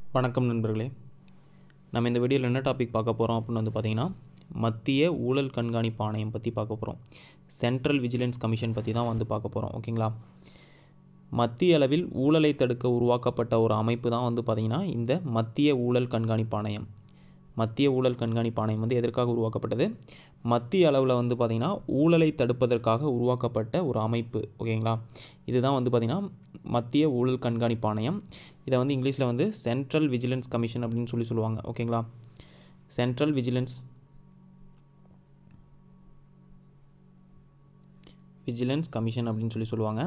வணக்கம் நண்பர்களே நம்ம இந்த வீடியோவில் என்ன டாபிக் பார்க்க போகிறோம் அப்படின்னு வந்து பார்த்திங்கன்னா மத்திய ஊழல் கண்காணிப்பு ஆணையம் பற்றி பார்க்க போகிறோம் சென்ட்ரல் விஜிலன்ஸ் கமிஷன் பற்றி தான் வந்து பார்க்க போகிறோம் ஓகேங்களா மத்திய அளவில் ஊழலை தடுக்க உருவாக்கப்பட்ட ஒரு அமைப்பு தான் வந்து பார்த்திங்கன்னா இந்த மத்திய ஊழல் கண்காணிப்பு ஆணையம் மத்திய ஊழல் கண்காணிப்பு ஆணையம் வந்து எதற்காக உருவாக்கப்பட்டது மத்திய அளவில் வந்து பார்த்திங்கன்னா ஊழலை தடுப்பதற்காக உருவாக்கப்பட்ட ஒரு அமைப்பு ஓகேங்களா இதுதான் வந்து பார்த்திங்கன்னா மத்திய ஊழல் கண்காணிப்பு ஆணையம் இதை வந்து இங்கிலீஷில் வந்து சென்ட்ரல் விஜிலன்ஸ் கமிஷன் அப்படின்னு சொல்லி சொல்லுவாங்க ஓகேங்களா சென்ட்ரல் விஜிலன்ஸ் விஜிலன்ஸ் கமிஷன் அப்படின்னு சொல்லி சொல்லுவாங்க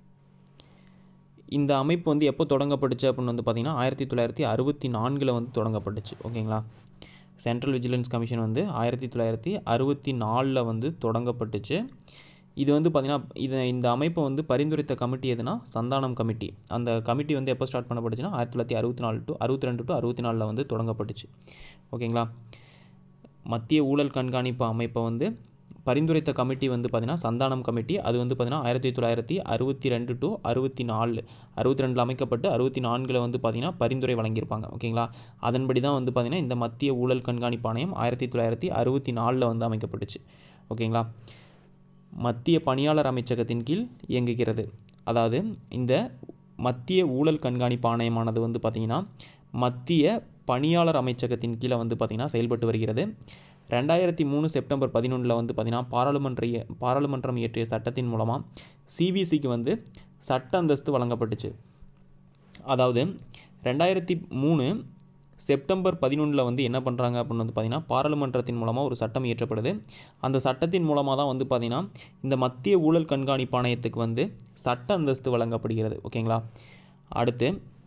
இந்த அமைப்பு வந்து எப்போ தொடங்கப்பட்டுச்சு அப்படின்னு வந்து பார்த்திங்கன்னா ஆயிரத்தி தொள்ளாயிரத்தி அறுபத்தி நான்கில் வந்து தொடங்கப்பட்டுச்சு ஓகேங்களா சென்ட்ரல் விஜிலன்ஸ் கமிஷன் வந்து ஆயிரத்தி தொள்ளாயிரத்தி அறுபத்தி நாலில் வந்து தொடங்கப்பட்டுச்சு இது வந்து பார்த்திங்கன்னா இது இந்த அமைப்பை வந்து பரிந்துரைத்த கமிட்டி எதுனா சந்தானம் கமிட்டி அந்த கமிட்டி வந்து எப்போ ஸ்டார்ட் பண்ணப்பட்டுச்சுன்னா ஆயிரத்தி தொள்ளாயிரத்தி அறுபத்தி நாலு டு அறுபத்தி ரெண்டு டு அறுபத்தி நாலில் வந்து தொடங்கப்பட்டுச்சு ஓகேங்களா மத்திய ஊழல் கண்காணிப்பு அமைப்பை வந்து பரிந்துரைத்த கமிட்டி வந்து பார்த்திங்கன்னா சந்தானம் கமிட்டி அது வந்து பார்த்திங்கன்னா ஆயிரத்தி தொள்ளாயிரத்தி அறுபத்தி ரெண்டு டு அறுபத்தி நாலு அறுபத்தி ரெண்டில் அமைக்கப்பட்டு அறுபத்தி நான்கில் வந்து பார்த்திங்கன்னா பரிந்துரை வழங்கியிருப்பாங்க ஓகேங்களா அதன்படி தான் வந்து பார்த்திங்கன்னா இந்த மத்திய ஊழல் கண்காணிப்பு ஆணையம் ஆயிரத்தி தொள்ளாயிரத்தி அறுபத்தி நாலில் வந்து அமைக்கப்பட்டுச்சு ஓகேங்களா மத்திய பணியாளர் அமைச்சகத்தின் கீழ் இயங்குகிறது அதாவது இந்த மத்திய ஊழல் கண்காணிப்பு ஆணையமானது வந்து பார்த்திங்கன்னா மத்திய பணியாளர் அமைச்சகத்தின் கீழே வந்து பார்த்திங்கன்னா செயல்பட்டு வருகிறது ரெண்டாயிரத்தி மூணு செப்டம்பர் பதினொன்றில் வந்து பார்த்திங்கன்னா பாராளுமன்ற இய- பாராளுமன்றம் இயற்றிய சட்டத்தின் மூலமாக சிபிசிக்கு வந்து சட்ட அந்தஸ்து வழங்கப்பட்டுச்சு அதாவது ரெண்டாயிரத்தி மூணு செப்டம்பர் பதினொன்றில் வந்து என்ன பண்ணுறாங்க அப்படின்னு வந்து பார்த்திங்கன்னா பாராளுமன்றத்தின் மூலமாக ஒரு சட்டம் இயற்றப்படுது அந்த சட்டத்தின் மூலமாக தான் வந்து பார்த்திங்கன்னா இந்த மத்திய ஊழல் கண்காணிப்பு ஆணையத்துக்கு வந்து சட்ட அந்தஸ்து வழங்கப்படுகிறது ஓகேங்களா அடுத்து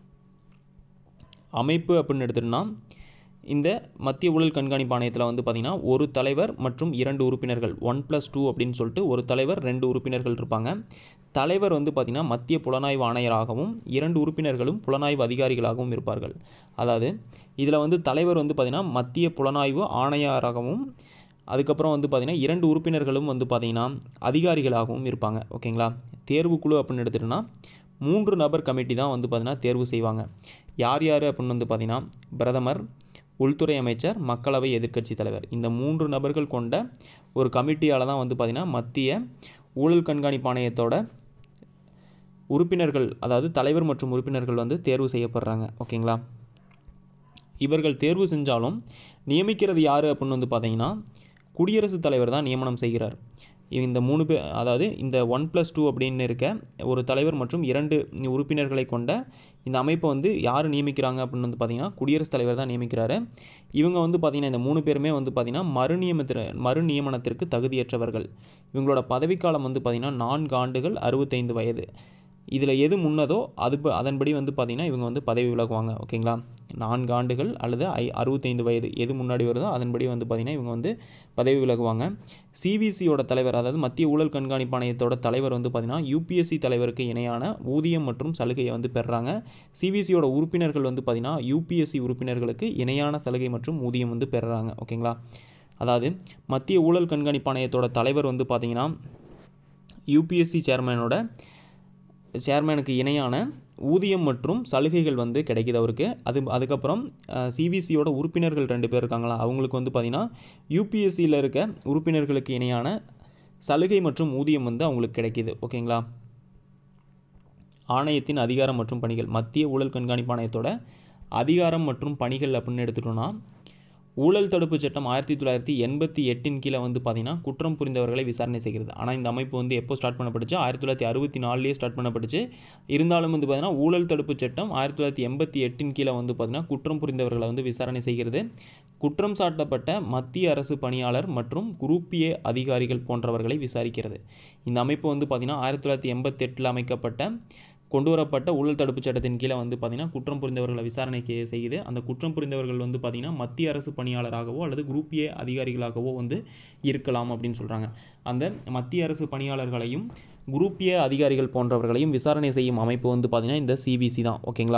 அமைப்பு அப்படின்னு எடுத்துட்டோம்னா இந்த மத்திய ஊழல் கண்காணிப்பு ஆணையத்தில் வந்து பார்த்திங்கன்னா ஒரு தலைவர் மற்றும் இரண்டு உறுப்பினர்கள் ஒன் ப்ளஸ் டூ அப்படின்னு சொல்லிட்டு ஒரு தலைவர் ரெண்டு உறுப்பினர்கள் இருப்பாங்க தலைவர் வந்து பார்த்திங்கன்னா மத்திய புலனாய்வு ஆணையராகவும் இரண்டு உறுப்பினர்களும் புலனாய்வு அதிகாரிகளாகவும் இருப்பார்கள் அதாவது இதில் வந்து தலைவர் வந்து பார்த்திங்கன்னா மத்திய புலனாய்வு ஆணையராகவும் அதுக்கப்புறம் வந்து பார்த்திங்கன்னா இரண்டு உறுப்பினர்களும் வந்து பார்த்திங்கன்னா அதிகாரிகளாகவும் இருப்பாங்க ஓகேங்களா தேர்வுக்குழு அப்படின்னு எடுத்துட்டோன்னா மூன்று நபர் கமிட்டி தான் வந்து பார்த்திங்கன்னா தேர்வு செய்வாங்க யார் யார் அப்படின்னு வந்து பார்த்திங்கன்னா பிரதமர் உள்துறை அமைச்சர் மக்களவை எதிர்க்கட்சி தலைவர் இந்த மூன்று நபர்கள் கொண்ட ஒரு கமிட்டியால் தான் வந்து பார்த்திங்கன்னா மத்திய ஊழல் கண்காணிப்பு ஆணையத்தோட உறுப்பினர்கள் அதாவது தலைவர் மற்றும் உறுப்பினர்கள் வந்து தேர்வு செய்யப்படுறாங்க ஓகேங்களா இவர்கள் தேர்வு செஞ்சாலும் நியமிக்கிறது யார் அப்படின்னு வந்து பார்த்தீங்கன்னா குடியரசுத் தலைவர் தான் நியமனம் செய்கிறார் இந்த மூணு பேர் அதாவது இந்த ஒன் ப்ளஸ் டூ அப்படின்னு இருக்க ஒரு தலைவர் மற்றும் இரண்டு உறுப்பினர்களை கொண்ட இந்த அமைப்பை வந்து யார் நியமிக்கிறாங்க அப்படின்னு வந்து பார்த்தீங்கன்னா குடியரசுத் தலைவர் தான் நியமிக்கிறாரு இவங்க வந்து பார்த்திங்கன்னா இந்த மூணு பேருமே வந்து பார்த்திங்கன்னா மறுநியமத்திற்கு மறுநியமனத்திற்கு தகுதியற்றவர்கள் இவங்களோட பதவிக்காலம் வந்து பார்த்திங்கன்னா நான்கு ஆண்டுகள் அறுபத்தைந்து வயது இதில் எது முன்னதோ அது ப- அதன்படி வந்து பார்த்திங்கன்னா இவங்க வந்து பதவி விலகுவாங்க ஓகேங்களா நான்கு ஆண்டுகள் அல்லது ஐ அறுபத்தைந்து வயது எது முன்னாடி வருதோ அதன்படி வந்து பார்த்திங்கன்னா இவங்க வந்து பதவி விலகுவாங்க சிபிசியோட தலைவர் அதாவது மத்திய ஊழல் கண்காணிப்பு ஆணையத்தோட தலைவர் வந்து பார்த்திங்கன்னா யூபிஎஸ்சி தலைவருக்கு இணையான ஊதியம் மற்றும் சலுகையை வந்து பெறுறாங்க சிபிசியோட உறுப்பினர்கள் வந்து பார்த்திங்கன்னா யூபிஎஸ்சி உறுப்பினர்களுக்கு இணையான சலுகை மற்றும் ஊதியம் வந்து பெறுறாங்க ஓகேங்களா அதாவது மத்திய ஊழல் கண்காணிப்பு ஆணையத்தோட தலைவர் வந்து பார்த்திங்கன்னா யூபிஎஸ்சி சேர்மனோட சேர்மேனுக்கு இணையான ஊதியம் மற்றும் சலுகைகள் வந்து கிடைக்குது அவருக்கு அது அதுக்கப்புறம் சிபிசியோட உறுப்பினர்கள் ரெண்டு பேர் இருக்காங்களா அவங்களுக்கு வந்து பார்த்திங்கன்னா யூபிஎஸ்சியில் இருக்க உறுப்பினர்களுக்கு இணையான சலுகை மற்றும் ஊதியம் வந்து அவங்களுக்கு கிடைக்கிது ஓகேங்களா ஆணையத்தின் அதிகாரம் மற்றும் பணிகள் மத்திய ஊழல் கண்காணிப்பு ஆணையத்தோட அதிகாரம் மற்றும் பணிகள் அப்படின்னு எடுத்துட்டோம்னா ஊழல் தடுப்பு சட்டம் ஆயிரத்தி தொள்ளாயிரத்தி எண்பத்தி எட்டின் கீழே வந்து பார்த்திங்கன்னா குற்றம் புரிந்தவர்களை விசாரணை செய்கிறது ஆனால் இந்த அமைப்பு வந்து எப்போ ஸ்டார்ட் பண்ணப்பட்டுச்சு ஆயிரத்தி தொள்ளாயிரத்தி அறுபத்தி நாலுலேயே ஸ்டார்ட் பண்ணப்பட்டுச்சு இருந்தாலும் வந்து பார்த்திங்கன்னா ஊழல் தடுப்பு சட்டம் ஆயிரத்தி தொள்ளாயிரத்தி எண்பத்தி எட்டின் கீழே வந்து பார்த்திங்கன்னா குற்றம் புரிந்தவர்களை வந்து விசாரணை செய்கிறது குற்றம் சாட்டப்பட்ட மத்திய அரசு பணியாளர் மற்றும் குரூப் ஏ அதிகாரிகள் போன்றவர்களை விசாரிக்கிறது இந்த அமைப்பு வந்து பார்த்திங்கன்னா ஆயிரத்தி தொள்ளாயிரத்தி எண்பத்தெட்டில் அமைக்கப்பட்ட கொண்டு வரப்பட்ட ஊழல் தடுப்பு சட்டத்தின் கீழே வந்து பார்த்திங்கன்னா குற்றம் புரிந்தவர்களை விசாரணைக்கு செய்யுது அந்த குற்றம் புரிந்தவர்கள் வந்து பார்த்திங்கன்னா மத்திய அரசு பணியாளராகவோ அல்லது குரூப் ஏ அதிகாரிகளாகவோ வந்து இருக்கலாம் அப்படின்னு சொல்கிறாங்க அந்த மத்திய அரசு பணியாளர்களையும் குரூப் ஏ அதிகாரிகள் போன்றவர்களையும் விசாரணை செய்யும் அமைப்பு வந்து பார்த்திங்கன்னா இந்த சிபிசி தான் ஓகேங்களா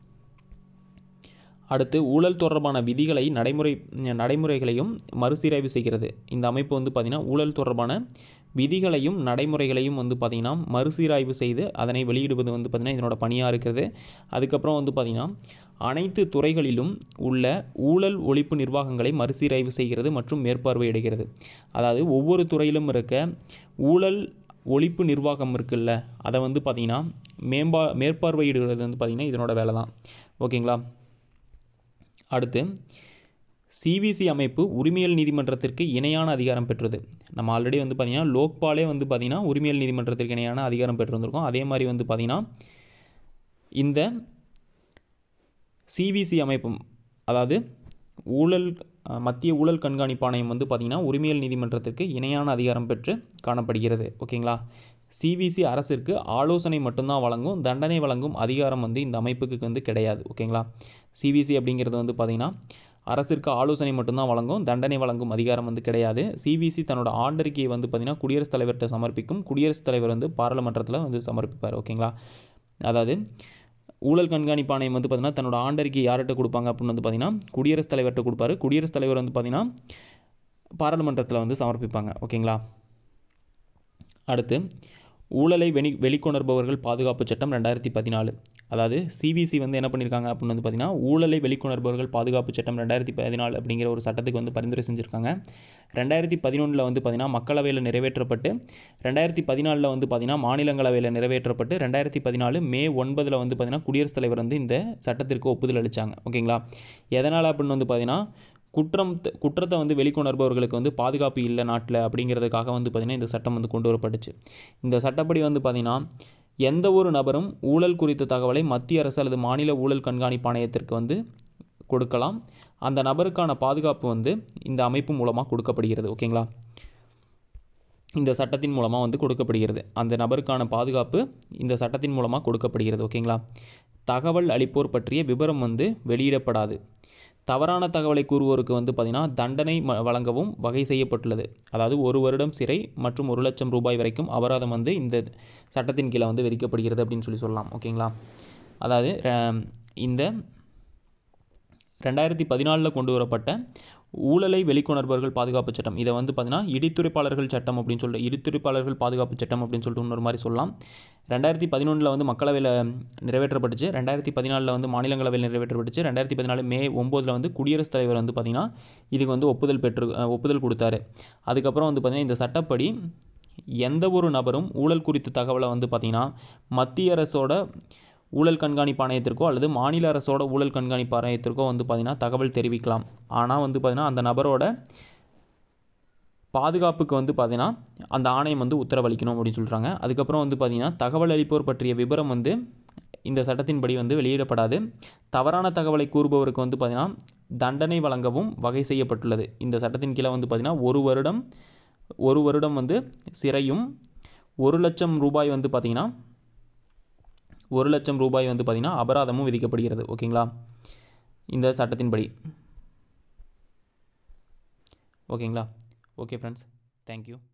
அடுத்து ஊழல் தொடர்பான விதிகளை நடைமுறை நடைமுறைகளையும் மறுசீராய்வு செய்கிறது இந்த அமைப்பு வந்து பார்த்திங்கன்னா ஊழல் தொடர்பான விதிகளையும் நடைமுறைகளையும் வந்து பார்த்திங்கன்னா மறுசீராய்வு செய்து அதனை வெளியிடுவது வந்து பார்த்திங்கன்னா இதனோட பணியாக இருக்கிறது அதுக்கப்புறம் வந்து பார்த்திங்கன்னா அனைத்து துறைகளிலும் உள்ள ஊழல் ஒழிப்பு நிர்வாகங்களை மறுசீராய்வு செய்கிறது மற்றும் மேற்பார்வையிடுகிறது அதாவது ஒவ்வொரு துறையிலும் இருக்க ஊழல் ஒழிப்பு நிர்வாகம் இருக்குல்ல அதை வந்து பார்த்திங்கன்னா மேம்பா மேற்பார்வையிடுகிறது வந்து பார்த்திங்கன்னா இதனோட வேலை தான் ஓகேங்களா அடுத்து சிவிசி அமைப்பு உரிமையல் நீதிமன்றத்திற்கு இணையான அதிகாரம் பெற்றது நம்ம ஆல்ரெடி வந்து பார்த்திங்கன்னா லோக்பாலே வந்து பார்த்திங்கன்னா உரிமையல் நீதிமன்றத்திற்கு இணையான அதிகாரம் பெற்றிருந்திருக்கோம் அதே மாதிரி வந்து பார்த்திங்கன்னா இந்த சிவிசி அமைப்பும் அதாவது ஊழல் அஹ், மத்திய ஊழல் கண்காணிப்பு ஆணையம் வந்து பார்த்திங்கன்னா உரிமையல் நீதிமன்றத்திற்கு இணையான அதிகாரம் பெற்று காணப்படுகிறது ஓகேங்களா சிவிசி அரசிற்கு ஆலோசனை மட்டும்தான் வழங்கும் தண்டனை வழங்கும் அதிகாரம் வந்து இந்த அமைப்புக்கு வந்து கிடையாது ஓகேங்களா சிவிசி அப்படிங்கிறது வந்து பார்த்திங்கன்னா அரசிற்கு ஆலோசனை மட்டும்தான் வழங்கும் தண்டனை வழங்கும் அதிகாரம் வந்து கிடையாது சிவிசி தன்னோட ஆண்டறிக்கையை வந்து பார்த்திங்கன்னா குடியரசுத் தலைவர்கிட்ட சமர்ப்பிக்கும் குடியரசுத் தலைவர் வந்து பாராளுமன்றத்தில் வந்து சமர்ப்பிப்பார் ஓகேங்களா அதாவது ஊழல் கண்காணிப்பு ஆணையம் வந்து பார்த்திங்கன்னா தன்னோட ஆண்டறிக்கை யார்கிட்ட கொடுப்பாங்க அப்படின்னு வந்து பார்த்திங்கன்னா குடியரசுத் தலைவர்கிட்ட கொடுப்பாரு குடியரசுத் தலைவர் வந்து பார்த்திங்கன்னா பாராளுமன்றத்தில் வந்து சமர்ப்பிப்பாங்க ஓகேங்களா அடுத்து ஊழலை வெளி வெளிக்கொணர்பவர்கள் பாதுகாப்பு சட்டம் ரெண்டாயிரத்தி பதினாலு அதாவது சிபிசி வந்து என்ன பண்ணியிருக்காங்க அப்படின்னு வந்து பார்த்திங்கன்னா ஊழலை வெளிக்கொணர்பவர்கள் பாதுகாப்பு சட்டம் ரெண்டாயிரத்தி பதினாலு அப்படிங்கிற ஒரு சட்டத்துக்கு வந்து பரிந்துரை செஞ்சுருக்காங்க ரெண்டாயிரத்தி பதினொன்றில் வந்து பார்த்திங்கன்னா மக்களவையில் நிறைவேற்றப்பட்டு ரெண்டாயிரத்தி பதினாலில் வந்து பார்த்திங்கன்னா மாநிலங்களவையில் நிறைவேற்றப்பட்டு ரெண்டாயிரத்தி பதினாலு மே ஒன்பதில் வந்து பார்த்திங்கன்னா குடியரசுத் தலைவர் வந்து இந்த சட்டத்திற்கு ஒப்புதல் அளித்தாங்க ஓகேங்களா எதனால் அப்படின்னு வந்து பார்த்திங்கன்னா குற்றம் த- குற்றத்தை வந்து வெளிக்கொணர்பவர்களுக்கு வந்து பாதுகாப்பு இல்லை நாட்டில் அப்படிங்கிறதுக்காக வந்து பார்த்திங்கன்னா இந்த சட்டம் வந்து கொண்டு வரப்பட்டுச்சு இந்த சட்டப்படி வந்து பார்த்திங்கன்னா எந்த ஒரு நபரும் ஊழல் குறித்த தகவலை மத்திய அரசு அல்லது மாநில ஊழல் கண்காணிப்பு ஆணையத்திற்கு வந்து கொடுக்கலாம் அந்த நபருக்கான பாதுகாப்பு வந்து இந்த அமைப்பு மூலமாக கொடுக்கப்படுகிறது ஓகேங்களா இந்த சட்டத்தின் மூலமாக வந்து கொடுக்கப்படுகிறது அந்த நபருக்கான பாதுகாப்பு இந்த சட்டத்தின் மூலமாக கொடுக்கப்படுகிறது ஓகேங்களா தகவல் அளிப்போர் பற்றிய விவரம் வந்து வெளியிடப்படாது தவறான தகவலை கூறுவோருக்கு வந்து பார்த்திங்கன்னா தண்டனை ம- வழங்கவும் வகை செய்யப்பட்டுள்ளது அதாவது ஒரு வருடம் சிறை மற்றும் ஒரு லட்சம் ரூபாய் வரைக்கும் அபராதம் வந்து இந்த சட்டத்தின் கீழே வந்து விதிக்கப்படுகிறது அப்படின்னு சொல்லி சொல்லலாம் ஓகேங்களா அதாவது அஹ், இந்த ரெண்டாயிரத்தி பதினாலில் கொண்டு வரப்பட்ட ஊழலை வெளிக்கொணர்பவர்கள் பாதுகாப்பு சட்டம் இதை வந்து பார்த்தீங்கன்னா இடித்துரைப்பாளர்கள் சட்டம் அப்படின்னு சொல்லிட்டு இடித்துரைப்பாளர்கள் பாதுகாப்பு சட்டம் அப்படின்னு சொல்லிட்டு இன்னொரு மாதிரி சொல்லலாம் ரெண்டாயிரத்தி பதினொன்றில் வந்து மக்களவையில் நிறைவேற்றப்பட்டுச்சு ரெண்டாயிரத்தி பதினாலில் வந்து மாநிலங்களவையில் நிறைவேற்றப்பட்டுச்சு ரெண்டாயிரத்தி பதினாலு மே ஒம்போதில் வந்து குடியரசுத் தலைவர் வந்து பார்த்திங்கன்னா இதுக்கு வந்து ஒப்புதல் பெற்று அஹ், ஒப்புதல் கொடுத்தாரு அதுக்கப்புறம் வந்து பார்த்திங்கன்னா இந்த சட்டப்படி எந்த ஒரு நபரும் ஊழல் குறித்த தகவலை வந்து பார்த்திங்கன்னா மத்திய அரசோட ஊழல் கண்காணிப்பு ஆணையத்திற்கோ அல்லது மாநில அரசோட ஊழல் கண்காணிப்பு ஆணையத்திற்கோ வந்து பார்த்திங்கன்னா தகவல் தெரிவிக்கலாம் ஆனால் வந்து பார்த்திங்கன்னா அந்த நபரோட பாதுகாப்புக்கு வந்து பார்த்திங்கன்னா அந்த ஆணையம் வந்து உத்தரவளிக்கணும் அப்படின்னு சொல்கிறாங்க அதுக்கப்புறம் வந்து பார்த்திங்கன்னா தகவல் அளிப்போர் பற்றிய விவரம் வந்து இந்த சட்டத்தின்படி வந்து வெளியிடப்படாது தவறான தகவலை கூறுபவருக்கு வந்து பார்த்திங்கன்னா தண்டனை வழங்கவும் வகை செய்யப்பட்டுள்ளது இந்த சட்டத்தின் கீழே வந்து பார்த்திங்கன்னா ஒரு வருடம் ஒரு வருடம் வந்து சிறையும் ஒரு லட்சம் ரூபாய் வந்து பார்த்திங்கன்னா ஒரு லட்சம் ரூபாய் வந்து பார்த்திங்கன்னா அபராதமும் விதிக்கப்படுகிறது ஓகேங்களா இந்த சட்டத்தின்படி ஓகேங்களா ஓகே ஃப்ரெண்ட்ஸ் தேங்க்யூ